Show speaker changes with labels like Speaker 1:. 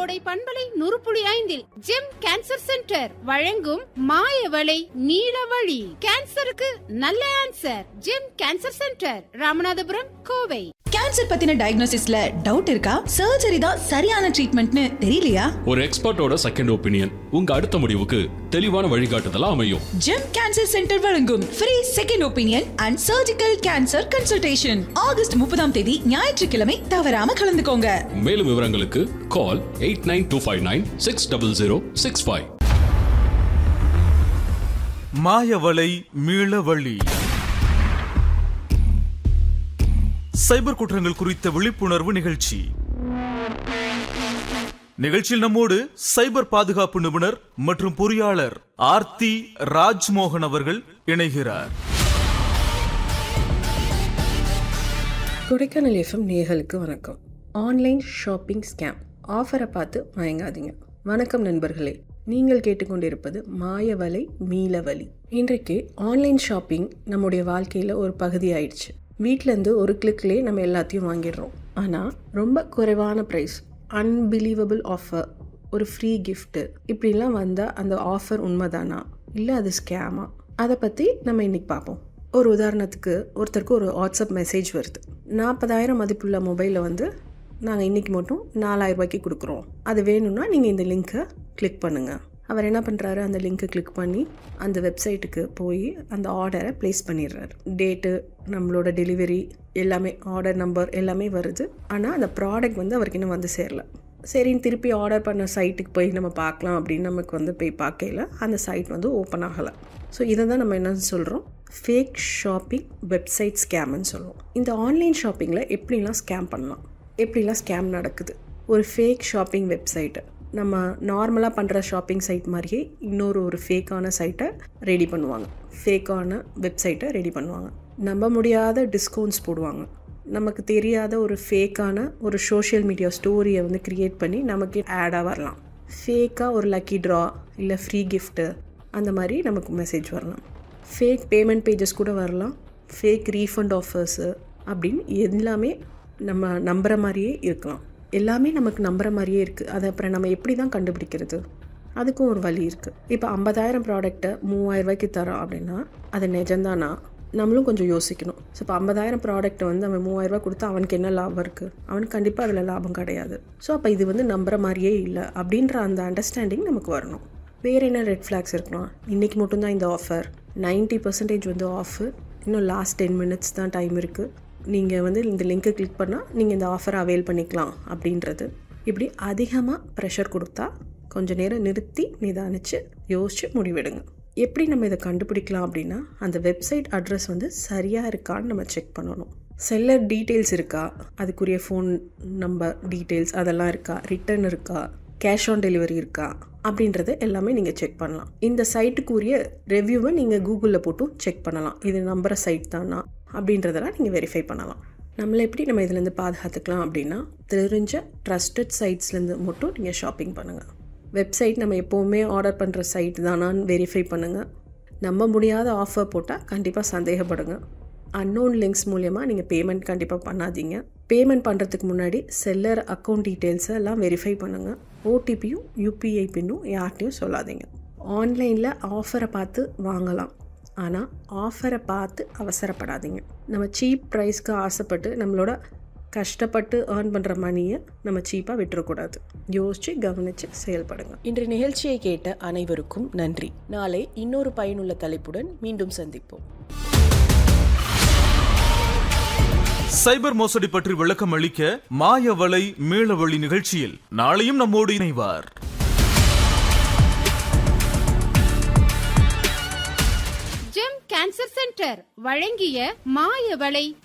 Speaker 1: கோடை பண்பலை நுறுப்புளி ஐந்தில் ஜெம் கேன்சர் சென்டர் வழங்கும் மாயவளை நீலவழி கேன்சருக்கு நல்ல answer GEM cancer centre Ramanathapuram Kovai
Speaker 2: cancer பத்தின டயக்னோசிஸ்ல டவுட் இருக்கா சர்ஜரி தான் சரியான ட்ரீட்மெண்ட்னு தெரியலையா
Speaker 3: ஒரு எக்ஸ்பர்ட்டோட செகண்ட் ஒப்பீனியன் உங்க அடுத்த முடிவுக்கு தெளிவான வழிகாட்டுதலா அமையும்
Speaker 2: ஜெம் கேன்சர் சென்டர் வழங்கும் free second opinion and surgical cancer consultation August முப்பதாம் தேதி ஞாயிற்றுக்கிழமை தவறாம கலந்துக்கோங்க
Speaker 3: மேலும் விவரங்களுக்கு call eight nine two five nine six double zero six five
Speaker 4: மாயவலை மீளவழி சைபர் குற்றங்கள் குறித்த விழிப்புணர்வு நிகழ்ச்சி நிகழ்ச்சியில் நம்மோடு சைபர் பாதுகாப்பு நிபுணர் மற்றும் பொறியாளர் ஆர்த்தி ராஜ்மோகன் அவர்கள் இணைகிறார்
Speaker 5: கொடைக்கானல் எஃப்எம் நேயர்களுக்கு வணக்கம் ஆன்லைன் ஷாப்பிங் ஸ்கேம் ஆஃபரை பார்த்து மயங்காதீங்க வணக்கம் நண்பர்களே நீங்கள் கேட்டுக்கொண்டிருப்பது மாயவலை மீளவலி இன்றைக்கு ஆன்லைன் ஷாப்பிங் நம்முடைய வாழ்க்கையில் ஒரு பகுதி ஆயிடுச்சு வீட்டிலேருந்து ஒரு கிளிக்லேயே நம்ம எல்லாத்தையும் வாங்கிடுறோம் ஆனால் ரொம்ப குறைவான ப்ரைஸ் அன்பிலீவபிள் ஆஃபர் ஒரு ஃப்ரீ gift இப்படிலாம் வந்தால் அந்த ஆஃபர் உண்மைதானா இல்லை அது ஸ்கேமா அதை பற்றி நம்ம இன்னைக்கு பார்ப்போம் ஒரு உதாரணத்துக்கு ஒருத்தருக்கு ஒரு வாட்ஸ்அப் மெசேஜ் வருது நாற்பதாயிரம் மதிப்புள்ள மொபைலில் வந்து நாங்கள் இன்றைக்கி மட்டும் நாலாயிரம் ரூபாய்க்கு கொடுக்குறோம் அது வேணும்னா நீங்கள் இந்த லிங்க்கை கிளிக் பண்ணுங்கள் அவர் என்ன பண்ணுறாரு அந்த லிங்க்கை கிளிக் பண்ணி அந்த வெப்சைட்டுக்கு போய் அந்த ஆர்டரை ப்ளேஸ் பண்ணிடுறாரு டேட்டு நம்மளோட டெலிவரி எல்லாமே ஆர்டர் நம்பர் எல்லாமே வருது ஆனால் அந்த ப்ராடக்ட் வந்து அவருக்கு இன்னும் வந்து சேரல சரின்னு திருப்பி ஆர்டர் பண்ண சைட்டுக்கு போய் நம்ம பார்க்கலாம் அப்படின்னு நமக்கு வந்து போய் பார்க்கையில அந்த சைட் வந்து ஓப்பன் ஆகலை ஸோ இதை தான் நம்ம என்ன சொல்கிறோம் ஃபேக் ஷாப்பிங் வெப்சைட் ஸ்கேம்னு சொல்லுவோம் இந்த ஆன்லைன் ஷாப்பிங்கில் எப்படிலாம் ஸ்கேம் பண்ணலாம் எப்படிலாம் ஸ்கேம் நடக்குது ஒரு ஃபேக் ஷாப்பிங் வெப்சைட்டு நம்ம நார்மலாக பண்ணுற ஷாப்பிங் சைட் மாதிரியே இன்னொரு ஒரு ஃபேக்கான சைட்டை ரெடி பண்ணுவாங்க ஃபேக்கான வெப்சைட்டை ரெடி பண்ணுவாங்க நம்ப முடியாத டிஸ்கவுண்ட்ஸ் போடுவாங்க நமக்கு தெரியாத ஒரு ஃபேக்கான ஒரு சோஷியல் மீடியா ஸ்டோரியை வந்து க்ரியேட் பண்ணி நமக்கு ஆடாக வரலாம் ஃபேக்காக ஒரு லக்கி ட்ரா இல்லை ஃப்ரீ கிஃப்ட்டு அந்த மாதிரி நமக்கு மெசேஜ் வரலாம் ஃபேக் பேமெண்ட் பேஜஸ் கூட வரலாம் ஃபேக் ரீஃபண்ட் ஆஃபர்ஸு அப்படின்னு எல்லாமே நம்ம நம்புகிற மாதிரியே இருக்கலாம் எல்லாமே நமக்கு நம்புகிற மாதிரியே இருக்குது அதை அப்புறம் நம்ம எப்படி தான் கண்டுபிடிக்கிறது அதுக்கும் ஒரு வழி இருக்குது இப்போ ஐம்பதாயிரம் ப்ராடக்ட்டை மூவாயிரம் ரூபாய்க்கு தரோம் அப்படின்னா அது நிஜம்தானா நம்மளும் கொஞ்சம் யோசிக்கணும் ஸோ இப்போ ஐம்பதாயிரம் ப்ராடக்ட்டை வந்து அவன் மூவாயிரரூபா கொடுத்தா அவனுக்கு என்ன லாபம் இருக்குது அவனுக்கு கண்டிப்பாக அதில் லாபம் கிடையாது ஸோ அப்போ இது வந்து நம்புகிற மாதிரியே இல்லை அப்படின்ற அந்த அண்டர்ஸ்டாண்டிங் நமக்கு வரணும் வேறு என்ன ரெட் ஃப்ளாக்ஸ் இருக்கலாம் இன்றைக்கி மட்டும்தான் இந்த ஆஃபர் 90% பர்சன்டேஜ் வந்து ஆஃபர் இன்னும் லாஸ்ட் டென் மினிட்ஸ் தான் டைம் இருக்குது நீங்கள் வந்து இந்த லிங்க்கை கிளிக் பண்ணால் நீங்கள் இந்த ஆஃபரை அவைல் பண்ணிக்கலாம் அப்படின்றது இப்படி அதிகமாக ப்ரெஷர் கொடுத்தா கொஞ்ச நேரம் நிறுத்தி நிதானித்து யோசித்து முடிவெடுங்க எப்படி நம்ம இதை கண்டுபிடிக்கலாம் அப்படின்னா அந்த வெப்சைட் அட்ரஸ் வந்து சரியாக இருக்கான்னு நம்ம செக் பண்ணணும் செல்லர் டீட்டெயில்ஸ் இருக்கா அதுக்குரிய ஃபோன் நம்பர் டீட்டெயில்ஸ் அதெல்லாம் இருக்கா ரிட்டர்ன் இருக்கா கேஷ் ஆன் டெலிவரி இருக்கா அப்படின்றத எல்லாமே நீங்கள் செக் பண்ணலாம் இந்த சைட்டுக்குரிய ரெவ்யூவை நீங்கள் கூகுளில் போட்டும் செக் பண்ணலாம் இது நம்புகிற சைட் தானா அப்படின்றதெல்லாம் நீங்கள் வெரிஃபை பண்ணலாம் நம்மளை எப்படி நம்ம இதுலேருந்து பாதுகாத்துக்கலாம் அப்படின்னா தெரிஞ்ச ட்ரஸ்டட் சைட்ஸ்லேருந்து மட்டும் நீங்கள் ஷாப்பிங் பண்ணுங்கள் வெப்சைட் நம்ம எப்போவுமே ஆர்டர் பண்ணுற சைட் தானான்னு வெரிஃபை பண்ணுங்கள் நம்ப முடியாத ஆஃபர் போட்டால் கண்டிப்பாக சந்தேகப்படுங்க அன்னோன் லிங்க்ஸ் மூலியமாக நீங்கள் பேமெண்ட் கண்டிப்பாக பண்ணாதீங்க பேமெண்ட் பண்ணுறதுக்கு முன்னாடி செல்லர் அக்கௌண்ட் டீட்டெயில்ஸை எல்லாம் வெரிஃபை பண்ணுங்கள் ஓடிபியும் யூபிஐ பின்னும் யார்ட்டையும் சொல்லாதீங்க ஆன்லைனில் ஆஃபரை பார்த்து வாங்கலாம் ஆனால் ஆஃபரை பார்த்து அவசரப்படாதீங்க நம்ம சீப் ப்ரைஸ்க்கு ஆசைப்பட்டு நம்மளோட கஷ்டப்பட்டு ஏர்ன் பண்ணுற மணியை நம்ம சீப்பாக விட்டுறக்கூடாது யோசித்து கவனித்து செயல்படுங்க
Speaker 6: இன்று நிகழ்ச்சியை கேட்ட அனைவருக்கும் நன்றி நாளை இன்னொரு பயனுள்ள தலைப்புடன் மீண்டும் சந்திப்போம்
Speaker 4: சைபர் மோசடி பற்றி விளக்கம் அளிக்க மாயவலை மீளவழி நிகழ்ச்சியில் நாளையும் நம்மோடு இணைவார்
Speaker 1: ஜெம் கேன்சர் சென்டர் வழங்கிய மாயவளை